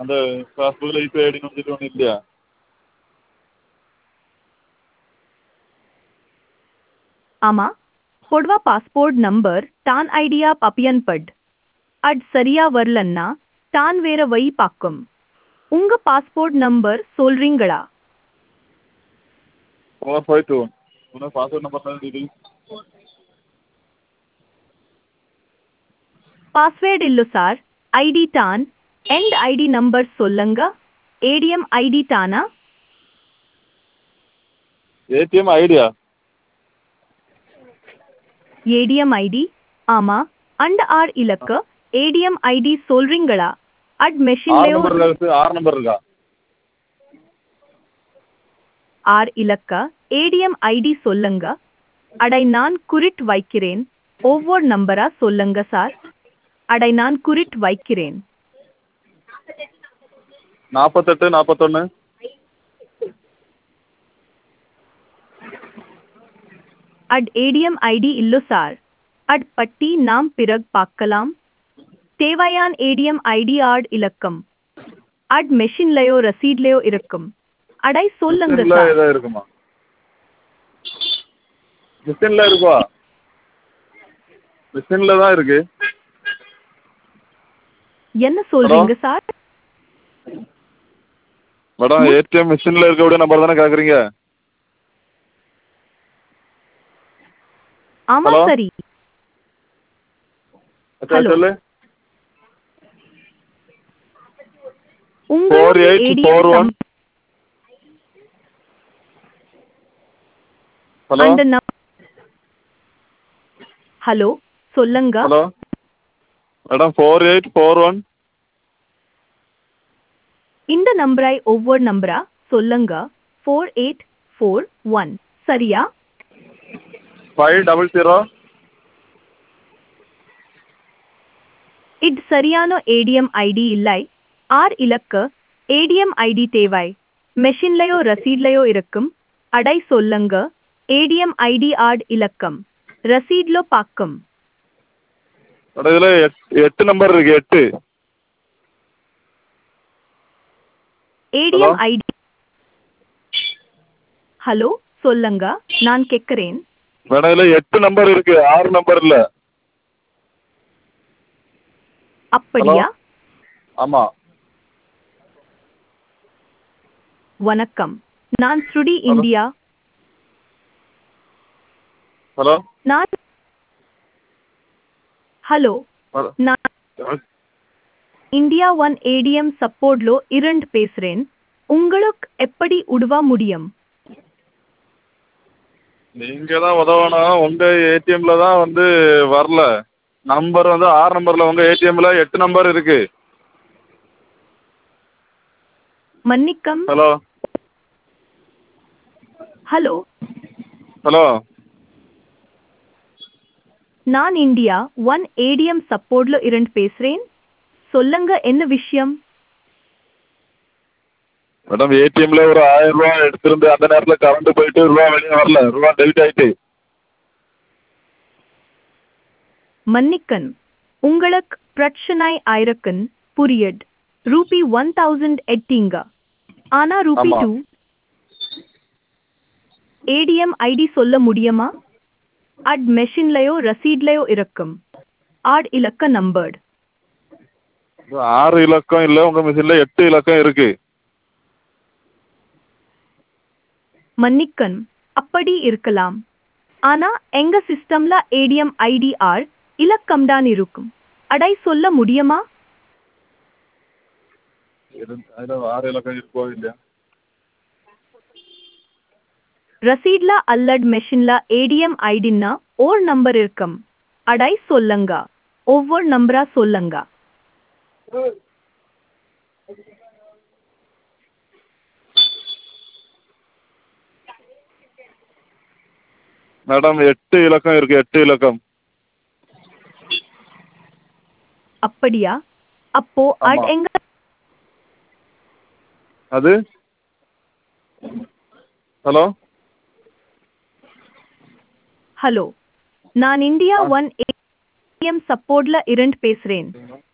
அந்த பாஸ்புக்கில் யூபிஐ ஐடின்னு வந்துட்டு ஒன்றும் இல்லையா ஆமா பொதுவா பாஸ்போர்ட் நம்பர் டான் ஐடியா பப்பியன் பட் அட் சரியா வரலன்னா டான் வேற வை பாக்கும் உங்க பாஸ்போர்ட் நம்பர் சொல்றீங்களா ஃபோர் ஃபைவ் டூ ஒன் உன்னோட பாஸ்வேர்ட் நம்பர் தான் இது பாஸ்வேர்ட் இல்லு சார் ஐடி டான் எண்ட் ஐடி நம்பர் சொல்லுங்க ஏடிஎம் ஐடி டானா ஏடிஎம் ஐடியா ஏடிஎம் ஐடி ஆமா அண்ட் ஆர் இலக்கு ஏடிஎம் ஐடி சொல்றீங்களா அட் ஆறு மெஷின்லயோ நம்பர் இருக்கா ஆறு நம்பர் இருக்கா ஆர் இலக்க ஏடிஎம் ஐடி சொல்லுங்க அடை நான் குறிட் வைக்கிறேன் ஒவ்வொரு நம்பரா சொல்லுங்க சார் அடை நான் குறிட் வைக்கிறேன் நாற்பத்தெட்டு நாற்பத்தொன்று அட் ஏடிஎம் ஐடி இல்லோ சார் அட் பட்டி நாம் பிறகு பார்க்கலாம் தேவையான் ஏடிஎம் ஐடி ஆட் இலக்கம் அட் மெஷின்லயோ ரசீட்லயோ இருக்கும் அடை சொல்லுங்க மிஷினில் சார் ஏதோ இருக்குமா மிஷினில் இருக்குவா மிஷினில் தான் இருக்கு என்ன சொல்றீங்க சார் மேடம் ஏடிஎம் மிஷினில் இருக்கக்கூடிய நம்பர் தானே கேட்குறீங்க ஆமா Hello? சரி அச்சா Hello. சொல்லு உங்களுக்கு 4841 ADM ஹலோ அந்த நம் ஹலோ சொல்லுங்க hello madam four eight four one இந்த நம்பரை ஒவ்வொரு நம்பரா சொல்லுங்க ஃபோர் எயிட் ஃபோர் ஒன் சரியா ஃபைவ் டபுள் ஜீரோ இது சரியான ஏடிஎம் ஐடி இல்லை ஆர் இலக்கு ஏடிஎம் ஐடி தேவை மெஷின்லயோ ரசீட்லயோ இருக்கும் அடை சொல்லுங்க ஏடிஎம் ஐடி ஆட் இலக்கம் ரசீட்ல பாக்கும் மேடம் இதில் எட் எட்டு நம்பர் இருக்கு எட்டு ஏடிஎம் Hello? ஐடி ஹலோ சொல்லுங்க நான் கேட்கிறேன் மேடம் இதில் எட்டு நம்பர் இருக்கு ஆறு நம்பர் இல்லை அப்படியா ஆமாம் வணக்கம் நான் ஸ்ருடி Hello? இந்தியா ஹலோ நான் ஹலோ ஹலோ நான் இந்தியா ஒன் ஏடிஎம் சப்போர்ட்லோ இரண்டு பேசுறேன் உங்களுக்கு எப்படி உதவ முடியும் நீங்கள் தான் உதவணும் உங்கள் ஏடிஎம்மில் தான் வந்து வரல நம்பர் வந்து ஆறு நம்பரில் உங்கள் ஏடிஎம்மில் எட்டு நம்பர் இருக்கு மன்னிக்கம் ஹலோ ஹலோ ஹலோ நான் இந்தியா ஒன் ஏடிஎம் சப்போர்ட்ல இரண்டு பேசுறேன் சொல்லுங்க என்ன விஷயம் மேடம் ஏடிஎம்ல ஒரு ஆயிரம் ரூபா எடுத்திருந்து அந்த நேரத்தில் கரண்ட் போயிட்டு ரூபா வெளியே வரல ரூபா டெபிட் ஆயிட்டு மன்னிக்கன் உங்களுக்கு பிரச்சனை ஆயிரக்கன் புரியட் ரூபி ஒன் தௌசண்ட் எட்டிங்க ஆனா ரூபி ஆமா. டூ ஏடிஎம் ஐடி சொல்ல முடியுமா அட் மெஷின்லயோ ரசீட்லயோ இருக்கும் ஆட் இலக்க நம்பர்டு ஆறு இலக்கம் இல்லை உங்கள் மிஷினில் எட்டு இலக்கம் இருக்கு மன்னிக்கன் அப்படி இருக்கலாம் ஆனா எங்க சிஸ்டம்ல ஏடிஎம் ஐடி ஆர் இலக்கம் தான் இருக்கும் அடை சொல்ல முடியுமா அதில் ஆறு இலக்கம் இருக்கோ இல்லையா ரசீட்ல அல்லட் மெஷின்ல ஏடிஎம் ஐடின்னா ஓர் நம்பர் இருக்கும் அடை சொல்லுங்க ஒவ்வொரு நம்பரா சொல்லுங்க மேடம் எட்டு இலக்கம் இருக்கு எட்டு இலக்கம் அப்படியா அப்போ அட் ஆமா. எங்க அது ஹலோ ஹலோ நான் இந்தியா ஒன் ஏடிஎம் சப்போர்ட்ல இரண்டு பேசுறேன்